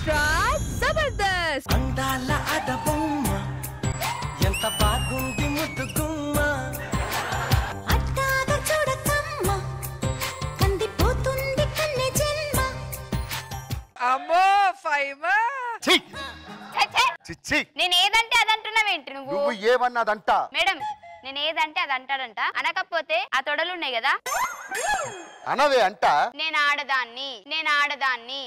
Extra Jabardasth అందాల అడబొమ్మ ఎంత బాగుంది ముద్దు గుమ్మ అట్టాగా చూడకమ్మ కందిపోతుంది కన్నె జన్మ అమ్మో ఫైవ్ ఛీ! ఛే, ఛే. చిచ్చి నేను ఏదంటే అది అంటున్నావేంటి నువ్వు నువ్వు ఏమన్నదంట మేడం నేను ఏదంటే అది అంటాడంట అనకపోతే ఆ తొడలు ఉన్నాయి కదా అనవే అంట నేను ఆడదాన్ని నేను ఆడదాన్ని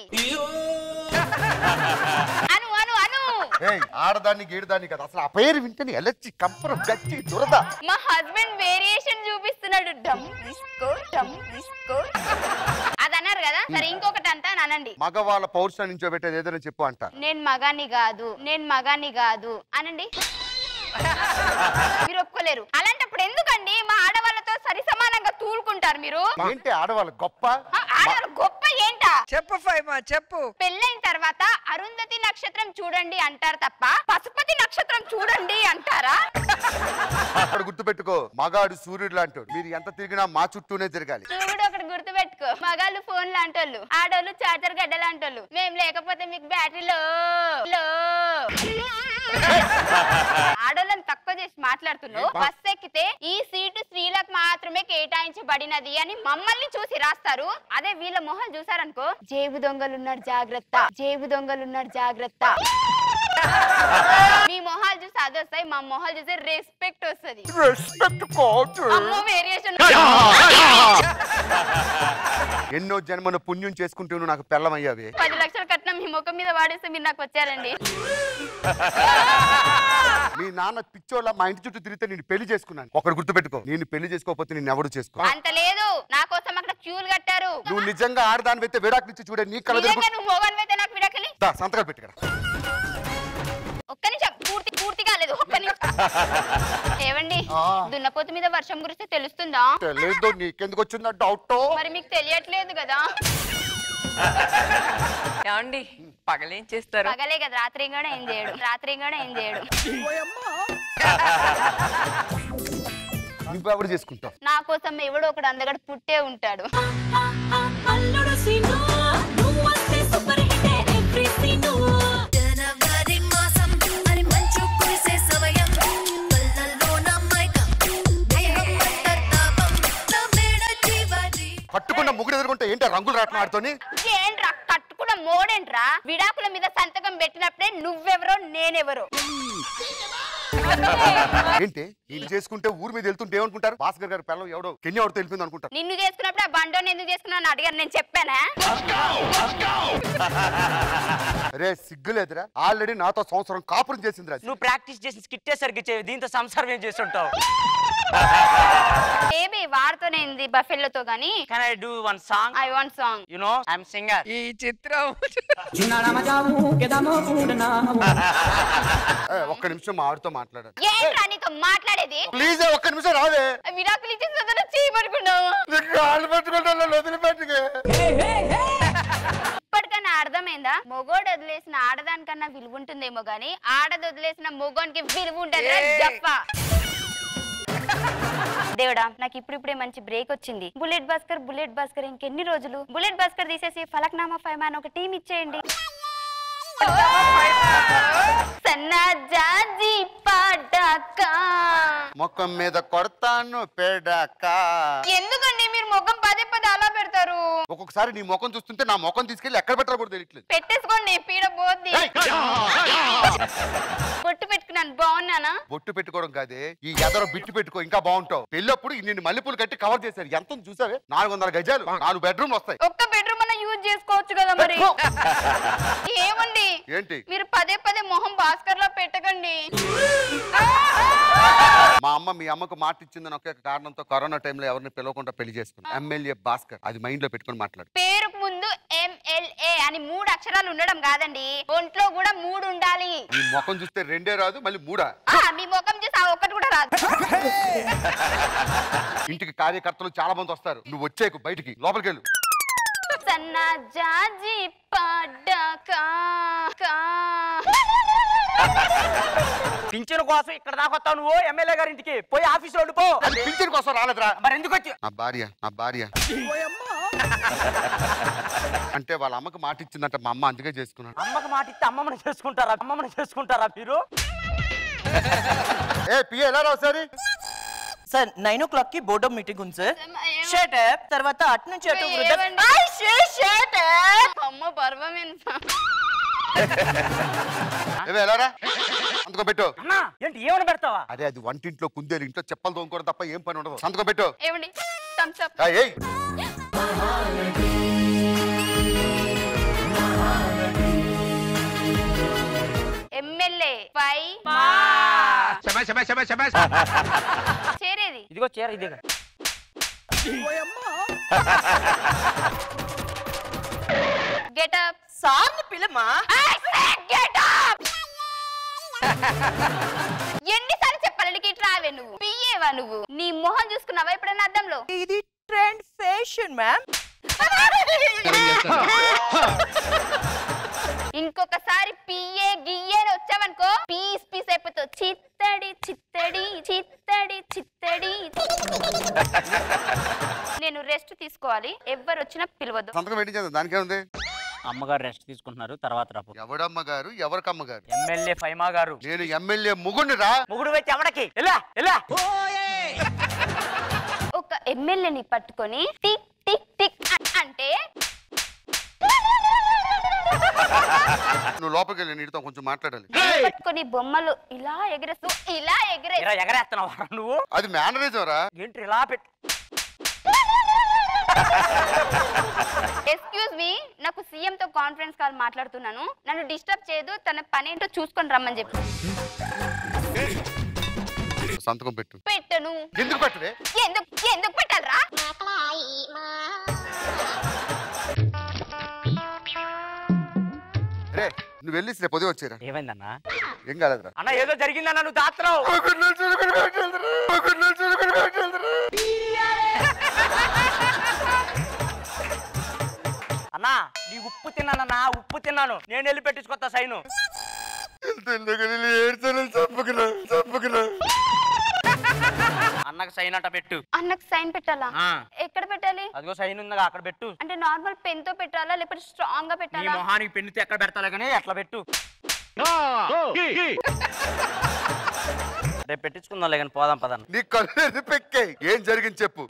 అను అను అను ఏయ్ ఆడదాన్ని గీడదాన్ని కదా అసలు ఆ పేరు వింటేనే ఎలర్జీ కంపరం గచ్చి దురద మా హస్బెండ్ వేరియేషన్ చూపిస్తున్నాడు డమ్ డిస్కో డమ్ డిస్కో అది అన్నారు కదా సరే ఇంకొకటి అంతా అని అనండి మగవాళ్ళ పౌరుషం నించోబెట్టేది ఏదైనా చెప్పు అంట నేను మగాన్ని కాదు నేను మగాన్ని కాదు అనండి మీరు ఒప్పుకోలేరు అలాంటప్పుడు ఎందుకండి మా ఆడవాళ్ళతో సరి సమానంగా తూలుకుంటారు మీరు ఏంటి ఆడవాళ్ళ గొప్ప ఆ, ఆడవాళ్ళు గొప్ప ఏంటా చెప్పు ఫైవ్ చెప్పు పెళ్ళైన తర్వాత అరుంధతి నక్షత్రం చూడండి అంటారు తప్ప పశుపతి నక్షత్రం చూడండి అంటారా అక్కడ గుర్తుపెట్టుకో మగాడు సూర్యుడు లాంటోడు మీరు ఎంత తిరిగినా మా చుట్టూనే తిరగాలి నువ్వు కూడా ఒకటి గుర్తు పెట్టుకో మగాళ్ళు ఫోన్ లాంటోళ్ళు ఆడోళ్ళు చార్జర్ గడ్డ లాంటోళ్ళు మేము లేకపోతే మీకు బ్యాటరీ లో లో ఆడోళ్ళని తక్కువ చేసి మాట్లాడుతున్నావు బస్ ఎక్కితే ఈ సీటు స్త్రీలకు మాత్రమే కేటాయించబడినది అని మమ్మల్ని చూసి రాస్తారు అదే వీళ్ళ మొహం చూసారనుకో జేబు దొంగలున్నారు జాగ్రత్త జేబు దొంగలున్నారు జాగ్రత్త మీ మొహాలు చూసి అది వస్తాయి మా మొహాలు చూసి రెస్పెక్ట్ వస్తుంది అమ్మో వేరియేషన్ ఎన్నో జన్మను పుణ్యం చేసుకుంటూ నువ్వు నాకు పెళ్ళమయ్యావే పది లక్షల కట్నం మీ ముఖం మీద వాడేస్తే మీరు నాకు వచ్చారండి మీ నాన్న పిచ్చోళ్ళ మా ఇంటి చుట్టూ తిరిగితే నేను పెళ్లి చేసుకున్నాను ఒకటి గుర్తుపెట్టుకో నేను పెళ్లి చేసుకోకపోతే నేను ఎవడు చేసుకో అంత లేదు నా కోసం అక్కడ క్యూలు కట్టారు నువ్వు నిజంగా ఆడదాని అయితే విడాకు నుంచి చూడే నీ కళ్ళ నిజంగా నువ్వు మొగన్ అయితే నాకు విడకలి దా సంతకాలు పెట్టుకరా ఒక్క నిమిషం పూర్తి పూర్తి కాలేదు ఒక్క నిమిషం ఏవండి ఆ. దున్నపోతు మీద వర్షం కురిస్తే తెలుస్తుందా తెలియదు నీకెందుకు వచ్చిందా డౌట్ మరి మీకు తెలియట్లేదు కదా ఏమండి పగలేం చేస్తారు పగలే కదా రాత్రి కూడా ఏం చేయడు రాత్రి కూడా ఏం చేయడు నువ్వెవడు చేసుకుంటావు నా కోసం ఎవడో ఒకడు అందగడు పుట్టే ఉంటాడు అల్లుడు సీను నువ్వు వస్తే సూపర్ హిట్ ఎవ్రీ సీను జనవరి మాసం అని మంచు కురిసే సమయం కళ్ళల్లో నా మైకం దేహం అంతా తాపం నా మేడ జీవరి పట్టుకున్న ముగ్గురు ఎదుర్కొంటే ఏంటి రంగులు రాట్నం ఆడుతోని ఏంట్రా కట్టుకున్న మోడేంట్రా విడాకుల మీద సంతకం పెట్టినప్పుడే నువ్వెవరో నేనెవరో ఏంటి నేను చేసుకుంటే ఊరి మీద వెళ్తుంటే ఏమనుకుంటారు భాస్కర్ గారి పిల్లలు ఎవడో కెన్య ఎవడో తెలిపింది అనుకుంటారు నిన్ను చేసుకున్నప్పుడు ఆ బండోని ఎందుకు చేసుకున్నావు అడిగాను నేను చెప్పానా అరే సిగ్గులేదురా ఆల్రెడీ నాతో సంవత్సరం కాపురం చేసిందిరా నువ్వు ప్రాక్టీస్ చేసి స్కిట్టే సరిగ్గా చేయవు దీంతో సంసారం ఏం చేస్తుంటావు బేబీ వాడుతూనే ఉంది బఫెల్లతో గానీ can I do one song I want song you know I'm singer ఈ చిత్రం ఏ, ఒక్క నిమిషం మా ఆవిడతో మాట్లాడాలి ఏంట్రా నీతో మాట్లాడేది ప్లీజ్ ఒక్క నిమిషం రావే విడాకులు ఇచ్చేసి చేయబడుకున్నావు నీకు కాళ్ళు పట్టుకుంటా వదిలిపెట్టుకే ఇప్పటికన్నా అర్థమైందా మొగోడు వదిలేసిన ఆడదానికన్నా విలువ ఉంటుందేమో గానీ ఆడది వదిలేసిన మొగోనికి విలువ ఉంటుంది ఏయ్. జప్ప దేవుడా నాకు ఇప్పుడిప్పుడే మంచి బ్రేక్ వచ్చింది బుల్లెట్ భాస్కర్ బుల్లెట్ భాస్కర్ ఇంకెన్ని రోజులు బుల్లెట్ భాస్కర్ తీసేసి ఫలక్నామా ఫైవ్ అని ఒక టీం ఇచ్చేయండి సన్నాజాజి పాడక ముఖం మీద కొడతాను పేడాక ఎందుకండి మీరు ముఖం పదే పదే అలా పెడతారు ఒక్కొక్కసారి నీ ముఖం చూస్తుంటే నా ముఖం తీసుకెళ్ళి ఎక్కడ పెట్టాలో కూడా తెలియట్లేదు పెట్టేసుకోండి పీడ పోద్ది ఏయ్! బొట్టు పెట్టుకున్నాను బాగున్నానా బొట్టు పెట్టుకోవడం కాదే ఈ ఎదరో బిట్టు పెట్టుకో ఇంకా బాగుంటావు పెళ్ళప్పుడు ఇన్ని మల్లెపూలు కట్టి కవర్ చేశారు ఎంత ఉంది చూసావే నాలుగు వందల గజాలు నాలుగు బెడ్రూమ్ వస్తాయి ఒక్క బెడ్రూమ్ అన్న యూజ్ చేసుకోవచ్చు కదా మరి ఏమండి ఏంటి మీరు పదే పదే మొహం భాస్కర్ లో పెట్టకండి మా అమ్మ మీ అమ్మకు మాట ఇచ్చిందని ఒకే కారణంతో కరోనా టైంలో ఎవరిని పిలవకుండా పెళ్లి చేసుకున్నా ఎమ్మెల్యే భాస్కర్ అది మైండ్ లో పెట్టుకొని మాట్లాడు పేరుకు ముందు ఎంఎల్ఏ అని మూడు అక్షరాలు ఉండడం కాదండి ఒంట్లో కూడా మూడు ఉండాలి ఈ ముఖం చూస్తే రెండే రాదు మళ్ళీ మూడా ఆ, మీ ముఖం చూసి ఆ ఒక్కటి కూడా రాదు ఇంటికి కార్యకర్తలు చాలా మంది వస్తారు నువ్వు వచ్చేకు బయటికి లోపలికి వెళ్ళు సన్నా జాజి పడ్డాక పింఛన్ కోసం ఇక్కడ దాకా వస్తావు నువ్వు ఎమ్మెల్యే గారి ఇంటికి పోయి ఆఫీసులో ఉండిపో అది పింఛన్ కోసం రాలేదురా మరి ఎందుకు వచ్చి నా భార్య నా భార్య అంటే వాళ్ళ అమ్మకి మాట ఇచ్చిందంట మా అమ్మ అందుకే చేసుకున్నాను అమ్మకి మాట ఇస్తే అమ్మమ్మని చేసుకుంటారా అమ్మమ్మని చేసుకుంటారా మీరు ఏ పిఏ ఎలా రావు సరే సార్ నైన్ ఓ క్లాక్ కి బోర్డ్ ఆఫ్ మీటింగ్ ఉంది సార్ షర్ట్ తర్వాత అటు నుంచి అటు వృద్ధ ఏమండి? ఐ, షే, షర్ట్ అమ్మ పర్వమేన్ ఏవే ఎలారా సంతకం పెట్టు అన్నా ఏంటి ఏమని పెడతావా అరే అది వంటింట్లో కుందేలు ఇంట్లో చెప్పలు తోముకోవడం తప్ప ఏం పని ఉండదు సంతకం పెట్టు ఏమండి థమ్స్ అప్ ఆ, ఏయ్ ఎమ్మెల్యే పై చేరేది ఇదిగో చీర ఇదిగో గెట్ అప్ సార్ని పిలమా గెట్ అప్ ఎన్నిసార్లు చెప్పాలి నీకు ఇట్లా రావే నువ్వు పియ్యేవా నువ్వు నీ మొహం చూసుకున్నావా ఎప్పుడైనా అద్దంలో ఇది ట్రెండ్ ఫ్యాషన్ మ్యామ్ ఇంకొకసారి పియ్యే గియ్యే అని వచ్చావనుకో పీస్ పీస్ అయిపోతావు చిత్తడి చిత్తడి చిత్తడి చిత్తడి నేను రెస్ట్ తీసుకోవాలి ఎవ్వరు వచ్చినా పిలవద్దు సంతకం పెట్టించేది దానికే ఉంది అమ్మగారు రెస్ట్ తీసుకుంటున్నారు తర్వాత రాపు ఎవడమ్మ గారు ఎవరికమ్మ గారు ఎమ్మెల్యే ఫైమా గారు నేను ఎమ్మెల్యే ముగుండి రా ముగుడు వచ్చి ఎవడకి ఎలా ఎలా ఒక ఎమ్మెల్యేని పట్టుకొని టిక్ టిక్ టిక్ అ- అంటే నువ్వు లోపలికి వెళ్ళి నీటితో కొంచెం మాట్లాడాలి పట్టుకొని బొమ్మలు ఇలా ఎగరేస్తూ ఇలా ఎగరే ఇలా ఎగరేస్తున్నావా నువ్వు అది మేనరిజం రా ఏంటి ఇలా పెట్టి ఎక్స్క్యూజ్ మీ నాకు సీఎం తో కాన్ఫరెన్స్ కాల్ మాట్లాడుతున్నాను నన్ను డిస్టర్బ్ చేయదు తన పని ఏంటో చూసుకొని రమ్మని చెప్పి సంతకం పెట్టు పెట్టను ఎందుకు పెట్టవే ఎందుకు ఎందుకు పెట్టాలరా రే నువ్వు వెళ్ళి రేపు ఉదయం వచ్చేరా ఏమైందన్నా ఏం కాలేదురా అన్న ఏదో జరిగిందన్న నువ్వు దాత్రావు అన్నా నీ ఉప్పు తిన్నానన్నా ఉప్పు తిన్నాను నేను వెళ్ళి పెట్టించుకొస్తా సైను అన్నకు సైన్ అట్ట పెట్టు అన్నకు సైన్ పెట్టాలా ఆ. ఎక్కడ పెట్టాలి అదిగో సైన్ ఉందిగా అక్కడ పెట్టు అంటే నార్మల్ పెన్ తో పెట్టాలా లేకపోతే స్ట్రాంగ్ గా నీ పెట్టాలా మొహానికి పెన్నుతో ఎక్కడ పెడతాలే కానీ అట్లా పెట్టు రేపు పెట్టించుకుందాంలే కానీ పోదాం పదన్న నీ కళ్ళు పెక్కాయి ఏం జరిగింది చెప్పు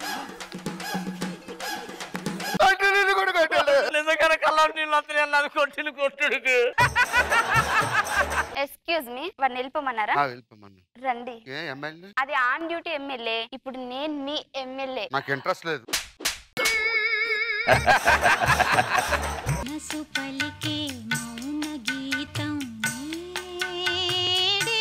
అంటే నిన్ను కూడా కొట్టాడు. నిజంగానే కళ్ళ నీళ్ళు వస్తున్నాయి అన్నది కొట్టిన కొట్టుడికి ఎక్స్క్యూజ్ మీ వాడిని వెళ్ళిపోమన్నారా ఆ, వెళ్ళిపోమన్నా రండి ఏ ఎమ్మెల్యే అది ఆన్ డ్యూటీ ఎమ్మెల్యే ఇప్పుడు నేను మీ ఎమ్మెల్యే నాకు ఇంట్రెస్ట్ లేదు మనసు పలికే మౌన గీతం నేడే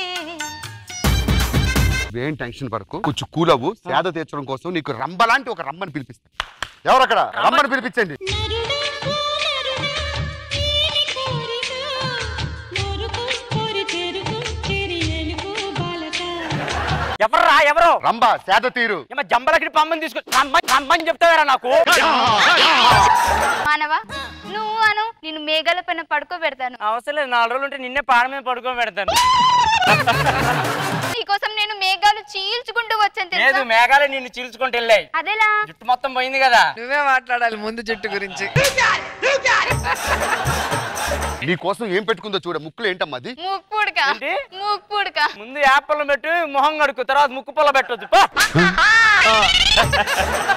ఏం టెన్షన్ పడకు కొంచెం కూల్ అవ్వు సేద తీర్చడం కోసం నీకు రంబలాంటి ఒక రమ్మని పిలిపిస్తా ఎవరక్కడ రమ్మని పిలిపించండి నరుడా నరుడా నీని కోరిక నరుకు కోరి తెరుకు చెరియలుకు బాలక ఎవర్రా ఎవరు రంబ సేద తీరు ఏమో జంబలకి పమ్మని తీసుకు రమ్మని రమ్మని చెప్తావేరా నాకు మానవా నువ్వు అను నేను మేఘాల పైన పడుకోబెడతాను అవసరం లేదు నాలుగు రోజులు ఉంటే నిన్నే పాడ మీద పడుకోని పెడతాను నీకోసం నేను మేఘాలు చీల్చుకుంటూ వచ్చాను లేదు తెలుసా మేఘాలే నిన్ను చీల్చుకుంటూ వెళ్ళాయి అదేలా జుట్టు మొత్తం పోయింది కదా నువ్వే మాట్లాడాలి ముందు జుట్టు గురించి నీ కోసం ఏం పెట్టుకుందో చూడ ముక్కులు ఏంటమ్మా అది ముక్కుడుక ఏంటి? ముక్కుడుక ముందు యాపిల్ పెట్టి మొహం కడుకు తర్వాత ముక్కు పొల పెట్టొద్దు పో.